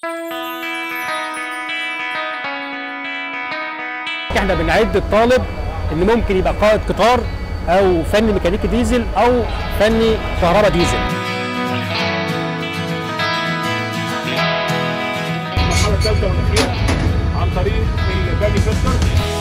احنا بنعد الطالب ان ممكن يبقى قائد قطار او فني ميكانيكي ديزل او فني كهرباء ديزل المرحله الثالثه والاخيره عن طريق البالي فلتر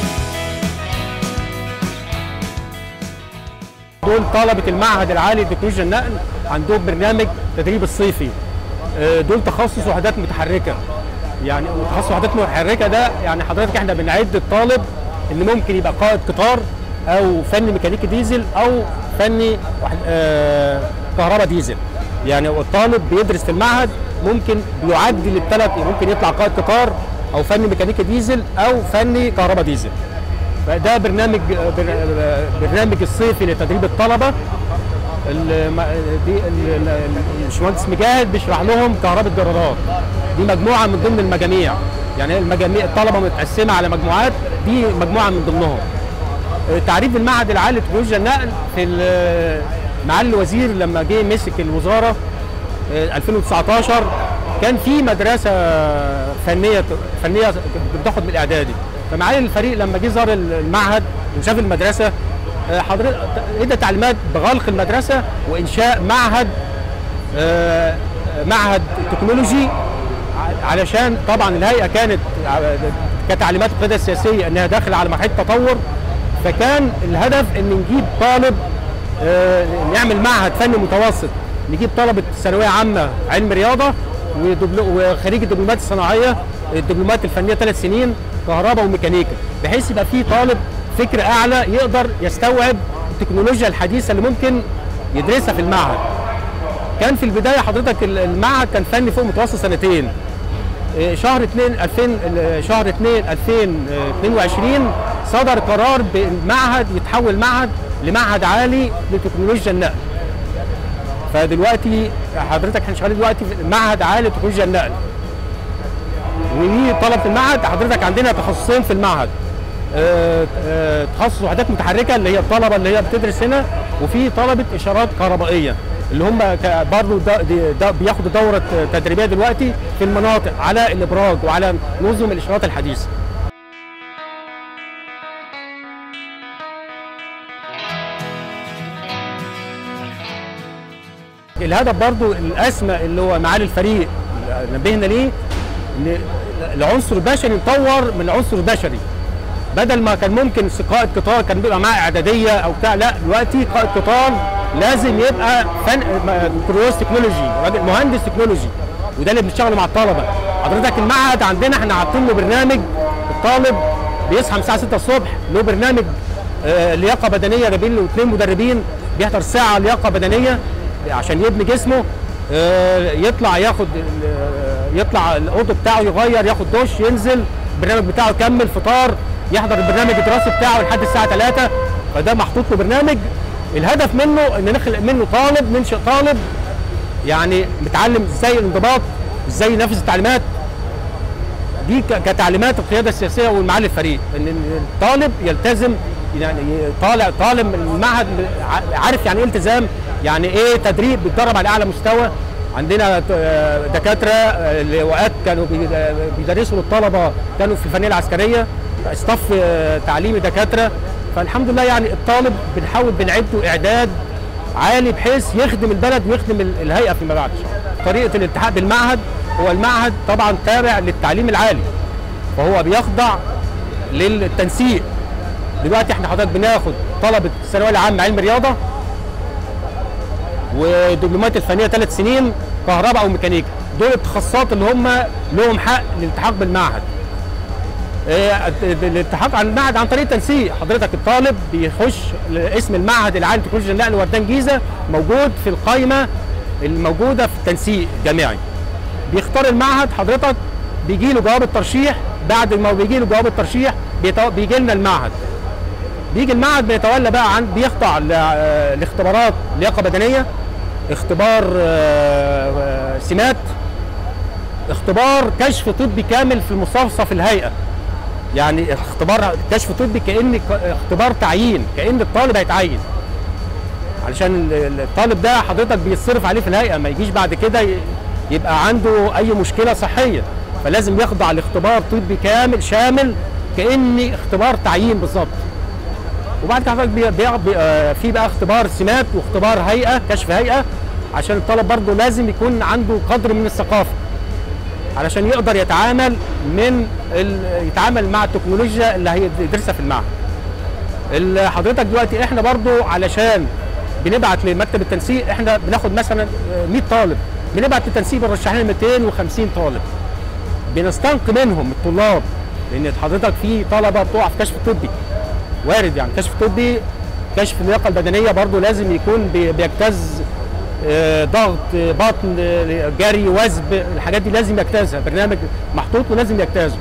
دول طلبه المعهد العالي لتكنولوجيا النقل عندهم برنامج تدريب الصيفي آه، دول تخصص وحدات متحركه يعني تخصص وحدات متحركه ده يعني حضرتك احنا بنعد الطالب ان ممكن يبقى قائد قطار او فني ميكانيكي ديزل او فني وحد- آه، كهرباء ديزل يعني الطالب بيدرس في المعهد ممكن بيعد للثلاث ممكن يطلع قائد قطار او فني ميكانيكي ديزل او فني كهرباء ديزل فده برنامج بر- برنامج الصيفي لتدريب الطلبه الم- دي ال- ال- الباشمهندس مجاهد بيشرح لهم كهرباء جرارات دي مجموعه من ضمن المجاميع يعني المجاميع الطلبه متقسمه على مجموعات دي مجموعه من ضمنهم آه، تعريف المعهد العالي لتكنولوجيا النقل في ال- معالي الوزير لما جه مسك الوزاره آه، 2019 كان في مدرسه فنيه فنيه بتاخد من الاعدادي فمعالي الفريق لما جه زار المعهد وشاف المدرسه آه، حضرتك ادى تعليمات بغلق المدرسه وانشاء معهد آه، معهد تكنولوجي ع- علشان طبعا الهيئه كانت ع- كتعليمات القياده السياسيه انها داخله على مرحله تطور فكان الهدف ان نجيب طالب آه، نعمل معهد فني متوسط نجيب طلبه ثانويه عامه علم رياضه ودبلو- وخريج الدبلومات الصناعيه الدبلومات الفنيه ثلاث سنين كهرباء وميكانيكا بحيث يبقى في طالب فكر اعلى يقدر يستوعب التكنولوجيا الحديثه اللي ممكن يدرسها في المعهد كان في البدايه حضرتك ال- المعهد كان فني فوق متوسط سنتين إيه، شهر 2 2000 ال- شهر 2 2022 صدر قرار بالمعهد يتحول معهد لمعهد عالي لتكنولوجيا النقل فدلوقتي حضرتك احنا شغالين دلوقتي في معهد عالي لتكنولوجيا النقل ودي طلبه المعهد حضرتك عندنا تخصصين في المعهد آه، آه، تخصص وحدات متحركه اللي هي الطلبه اللي هي بتدرس هنا وفي طلبه اشارات كهربائيه اللي هم ك- برضه ده, ده, ده بياخدوا دوره تدريبيه دلوقتي في المناطق على الابراج وعلى نظم الاشارات الحديثه الهدف برضو الاسمى اللي هو معالي الفريق نبهنا ليه ان العنصر البشري نطور من العنصر البشري بدل ما كان ممكن قائد قطار كان بيبقى معاه اعداديه او بتاع لا دلوقتي قائد قطار لازم يبقى فن كروس تكنولوجي راجل مهندس تكنولوجي وده اللي بنشتغله مع الطلبه حضرتك المعهد عندنا احنا حاطين له برنامج الطالب بيصحى من الساعه 6 الصبح له برنامج آه، لياقه بدنيه جايبين له اثنين مدربين بيحضر ساعه لياقه بدنيه عشان يبني جسمه آه، يطلع ياخد ال- آه، يطلع الاوضه بتاعه يغير ياخد دش ينزل البرنامج بتاعه يكمل فطار يحضر البرنامج الدراسي بتاعه لحد الساعه 3 فده محطوط له برنامج الهدف منه ان نخلق منه طالب ننشئ طالب يعني متعلم ازاي الانضباط ازاي ينفذ التعليمات دي ك- كتعليمات القياده السياسيه والمعالي الفريق ان إن الطالب يلتزم يعني طالع طالب من المعهد ع- عارف يعني ايه التزام يعني ايه تدريب بيتدرب على اعلى مستوى عندنا ت- دكاتره آه، لواءات كانوا بي- بيدرسوا للطلبه كانوا في الفنيه العسكريه استاف آه، تعليمي دكاتره فالحمد لله يعني الطالب بنحاول بنعده اعداد عالي بحيث يخدم البلد ويخدم ال- الهيئه فيما بعد طريقه الالتحاق بالمعهد هو المعهد طبعا تابع للتعليم العالي فهو بيخضع للتنسيق دلوقتي احنا حضرتك بناخد طلبه الثانويه العامه علم رياضه ودبلومات الفنيه ثلاث سنين كهرباء او ميكانيكا دول التخصصات اللي هم لهم حق للالتحاق بالمعهد آه، الالتحاق عن المعهد عن طريق التنسيق حضرتك الطالب بيخش اسم المعهد العالي لتكنولوجيا النقل وردان جيزه موجود في القائمه الموجوده في التنسيق الجامعي بيختار المعهد حضرتك بيجي له جواب الترشيح بعد ما بيجي له جواب الترشيح بيتو- بيجي لنا المعهد بيجي المعهد بيتولى بقى عن بيخضع ل- آه، لاختبارات لياقه بدنيه اختبار آه، آه، سمات اختبار كشف طبي كامل في المستوصف الهيئه يعني اختبار كشف طبي كان ك- اختبار تعيين كان الطالب هيتعين علشان ال- ال- الطالب ده حضرتك بيتصرف عليه في الهيئه ما يجيش بعد كده ي- يبقى عنده اي مشكله صحيه فلازم يخضع لاختبار طبي كامل شامل كاني اختبار تعيين بالظبط وبعد كده حضرتك بي بي بي آه، في بقى اختبار سمات واختبار هيئه كشف هيئه عشان الطالب برضه لازم يكون عنده قدر من الثقافه علشان يقدر يتعامل من ال- يتعامل مع التكنولوجيا اللي هيدرسها في المعهد ال- حضرتك دلوقتي احنا برضو علشان بنبعت لمكتب التنسيق احنا بناخد مثلا آه، 100 طالب بنبعت للتنسيق بنرشح لنا 250 طالب بنستنقي منهم الطلاب لان حضرتك في طلبه بتقع في كشف طبي وارد يعني كشف طبي كشف اللياقه البدنيه برضو لازم يكون بي- بيجتاز آه، ضغط آه، بطن آه، جري وثب الحاجات دي لازم يجتازها برنامج محطوط ولازم يجتازه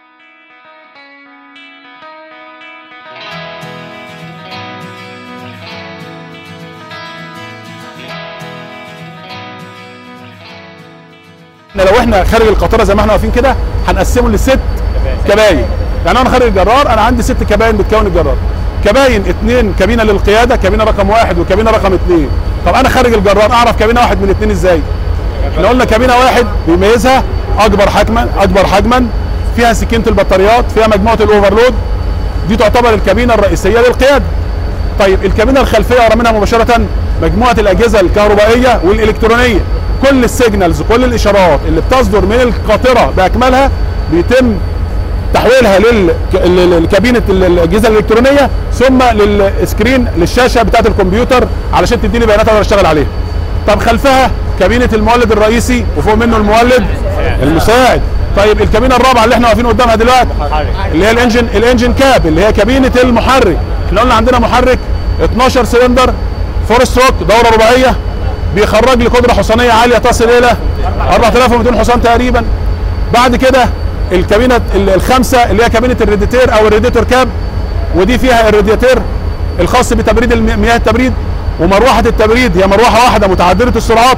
احنا لو احنا خارج القاطره زي ما احنا واقفين كده هنقسمه لست كباين يعني انا خارج الجرار انا عندي ست كباين بتكون الجرار كباين اثنين كابينه للقياده كابينه رقم واحد وكابينه رقم اثنين طب انا خارج الجرار اعرف كابينه واحد من اثنين ازاي؟ احنا قلنا كابينه واحد بيميزها اكبر حجما اكبر حجما فيها سكينه البطاريات فيها مجموعه الاوفرلود دي تعتبر الكابينه الرئيسيه للقياده طيب الكابينه الخلفيه ورا منها مباشره مجموعه الاجهزه الكهربائيه والالكترونيه كل السيجنالز كل الاشارات اللي بتصدر من القاطره باكملها بيتم تحويلها لل- ل- لكابينه ال- الاجهزه الالكترونيه ثم للسكرين للشاشه بتاعه الكمبيوتر علشان تديني بيانات اقدر اشتغل عليها طب خلفها كابينه المولد الرئيسي وفوق منه المولد المساعد طيب الكابينه الرابعه اللي احنا واقفين قدامها دلوقتي اللي هي الانجن الانجن كاب اللي هي كابينه المحرك احنا قلنا عندنا محرك 12 سلندر فور ستروك دوره رباعيه بيخرج لي قدره حصانيه عاليه تصل الى 4200 حصان تقريبا بعد كده الكابينه ال- الخامسه اللي هي كابينه الريديتير او الريديتور كاب ودي فيها الرادياتير الخاص بتبريد الم- مياه التبريد ومروحه التبريد هي مروحه واحده متعدده السرعات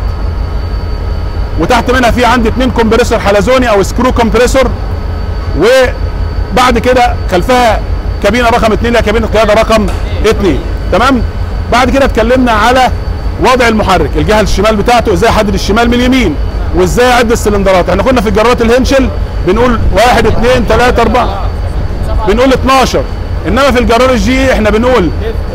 وتحت منها في عندي اثنين كومبريسور حلزوني او سكرو كومبريسور وبعد كده خلفها كابينه رقم اثنين اللي هي كابينه قياده رقم اثنين تمام بعد كده اتكلمنا على وضع المحرك الجهه الشمال بتاعته ازاي احدد الشمال من اليمين وازاي اعد السلندرات احنا كنا في الجرارات الهنشل بنقول واحد اثنين ثلاثة أربعة بنقول 12 انما في الجرار الجي احنا بنقول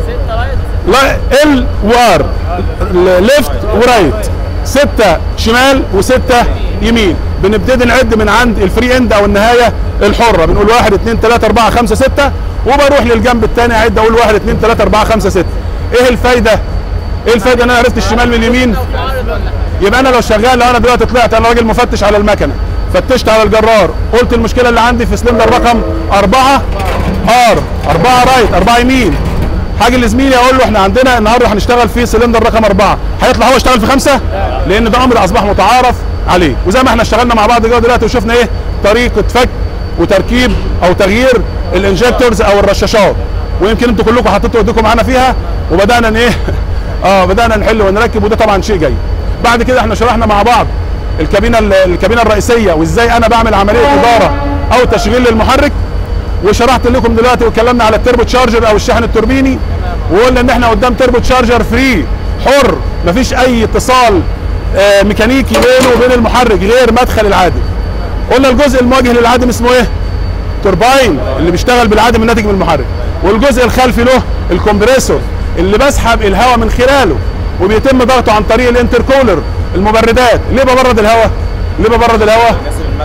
لا ال وار ليفت ورايت ستة شمال وستة يمين بنبتدي نعد من عند الفري اند او النهاية الحرة بنقول واحد اتنين تلاتة اربعة خمسة ستة وبروح للجنب التاني اعد اقول واحد اتنين تلاتة اربعة خمسة ستة ايه الفايدة؟ ايه الفايدة ان انا عرفت الشمال من اليمين؟ يبقى انا لو شغال لو انا دلوقتي طلعت انا راجل مفتش على المكنه فتشت على الجرار قلت المشكله اللي عندي في سلندر رقم أربعة ار أربعة رايت أربعة يمين حاجه لزميلي اقول له احنا عندنا النهارده هنشتغل في سلندر رقم أربعة هيطلع هو يشتغل في خمسة لان ده امر اصبح متعارف عليه وزي ما احنا اشتغلنا مع بعض جوه دلوقتي وشفنا ايه طريقه فك وتركيب او تغيير الانجكتورز او الرشاشات ويمكن انتوا كلكم حطيتوا ايديكم معانا فيها وبدانا ان ايه اه بدانا نحل ونركب وده طبعا شيء جيد بعد كده احنا شرحنا مع بعض الكابينه الكابينه الرئيسيه وازاي انا بعمل عمليه اداره او تشغيل للمحرك وشرحت لكم دلوقتي واتكلمنا على التربو تشارجر او الشحن التوربيني وقلنا ان احنا قدام تربو تشارجر فري حر مفيش اي اتصال آه، ميكانيكي بينه وبين المحرك غير مدخل العادم قلنا الجزء المواجه للعادم اسمه ايه تورباين اللي بيشتغل بالعادم الناتج من المحرك والجزء الخلفي له الكمبريسور اللي بسحب الهواء من خلاله وبيتم ضغطه عن طريق الانتركولر المبردات ليه ببرد الهواء ليه ببرد الهواء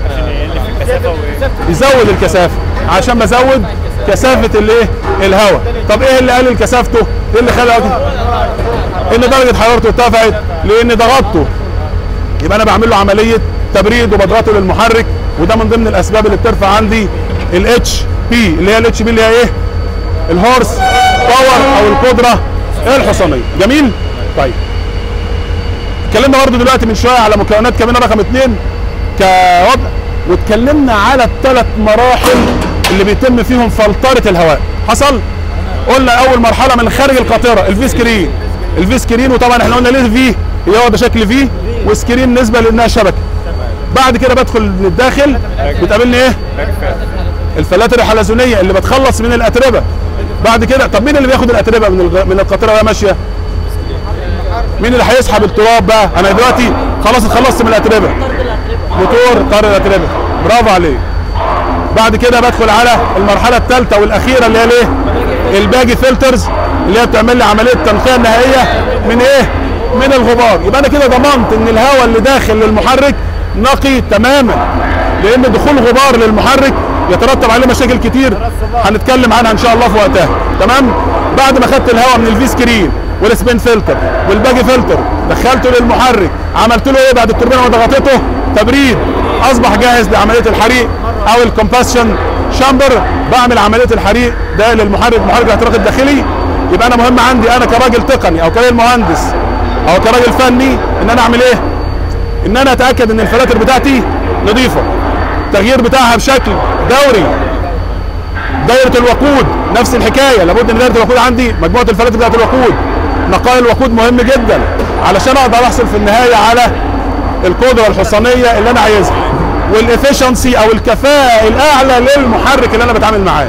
يزود الكثافه عشان بزود كثافه الايه الهواء طب ايه اللي قلل كثافته ايه اللي خلى ان درجه حرارته ارتفعت لان ضغطته يبقى انا بعمل له عمليه تبريد وبضغطه للمحرك وده من ضمن الاسباب اللي بترفع عندي الاتش بي اللي هي الاتش بي اللي هي ايه الهورس باور او القدره الحصانيه جميل طيب اتكلمنا برضه دلوقتي من شويه على مكونات كابينه رقم اثنين كوضع واتكلمنا على الثلاث مراحل اللي بيتم فيهم فلتره الهواء حصل قلنا اول مرحله من خارج القاطره الفي سكرين الفي سكرين وطبعا احنا قلنا ليه في هي واخده شكل في وسكرين نسبه لانها شبكه بعد كده بدخل من الداخل بتقابلني ايه الفلاتر الحلزونيه اللي بتخلص من الاتربه بعد كده طب مين اللي بياخد الاتربه من الغ... من القاطره وهي ماشيه مين اللي هيسحب التراب بقى انا دلوقتي خلاص اتخلصت من الاتربه موتور طار الاتربه برافو عليك بعد كده بدخل على المرحله الثالثه والاخيره اللي هي الايه الباجي فلترز اللي هي بتعمل لي عمليه التنقيه النهائيه من ايه من الغبار يبقى انا كده ضمنت ان الهواء اللي داخل للمحرك نقي تماما لان دخول غبار للمحرك يترتب عليه مشاكل كتير هنتكلم عنها ان شاء الله في وقتها تمام بعد ما خدت الهواء من الفي سكرين والسبين فلتر والباجي فلتر دخلته للمحرك عملت له ايه بعد التوربينه ما ضغطته تبريد اصبح جاهز لعمليه الحريق او الكومباشن شامبر بعمل عمليه الحريق ده للمحرك محرك الاحتراق الداخلي يبقى انا مهم عندي انا كراجل تقني او كراجل مهندس او كراجل فني ان انا اعمل ايه ان انا اتاكد ان الفلاتر بتاعتي نظيفه التغيير بتاعها بشكل دوري دايره الوقود نفس الحكايه لابد ان دايره الوقود عندي مجموعه الفلاتر بتاعت الوقود نقاء الوقود مهم جدا علشان اقدر احصل في النهايه على القدره الحصانيه اللي انا عايزها والافشنسي او الكفاءه الاعلى للمحرك اللي انا بتعامل معاه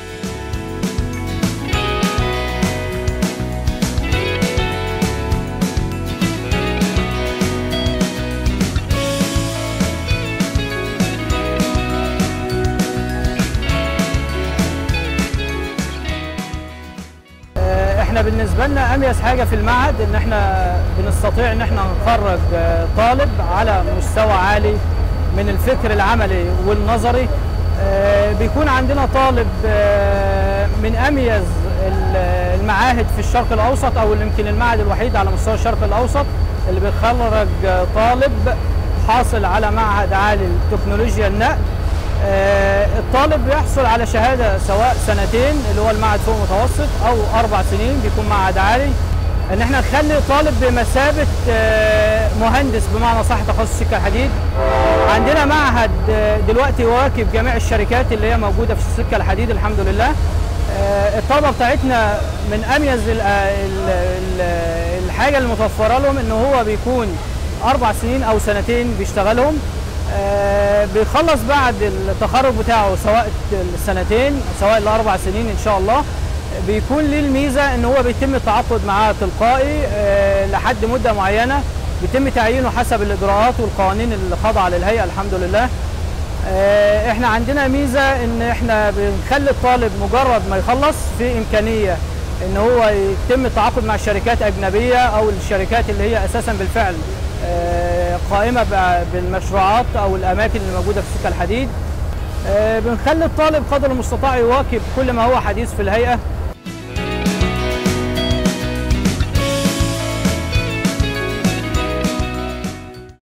احنا بالنسبه لنا اميز حاجه في المعهد ان احنا بنستطيع ان احنا نخرج آه، طالب على مستوى عالي من الفكر العملي والنظري آه، بيكون عندنا طالب آه، من اميز ال- المعاهد في الشرق الاوسط او يمكن المعهد الوحيد على مستوى الشرق الاوسط اللي بيخرج آه، طالب حاصل على معهد عالي لتكنولوجيا النقل آه، الطالب بيحصل على شهاده سواء سنتين اللي هو المعهد فوق متوسط او اربع سنين بيكون معهد عالي ان احنا نخلي طالب بمثابه آه، مهندس بمعنى صح تخصص سكه الحديد عندنا معهد آه، دلوقتي واكب جميع الشركات اللي هي موجوده في السكه الحديد الحمد لله آه، الطلبه بتاعتنا من اميز ال- ال- ال- الحاجه المتوفره لهم ان هو بيكون اربع سنين او سنتين بيشتغلهم آه، بيخلص بعد التخرج بتاعه سواء السنتين سواء الاربع سنين ان شاء الله بيكون ليه الميزه ان هو بيتم التعاقد معاه تلقائي آه، لحد مده معينه بيتم تعيينه حسب الاجراءات والقوانين اللي خاضعه للهيئه الحمد لله آه، احنا عندنا ميزه ان احنا بنخلي الطالب مجرد ما يخلص في امكانيه ان هو يتم التعاقد مع شركات اجنبيه او الشركات اللي هي اساسا بالفعل آه، قائمه ب- بالمشروعات او الاماكن اللي موجوده في سكه الحديد آه، بنخلي الطالب قدر المستطاع يواكب كل ما هو حديث في الهيئه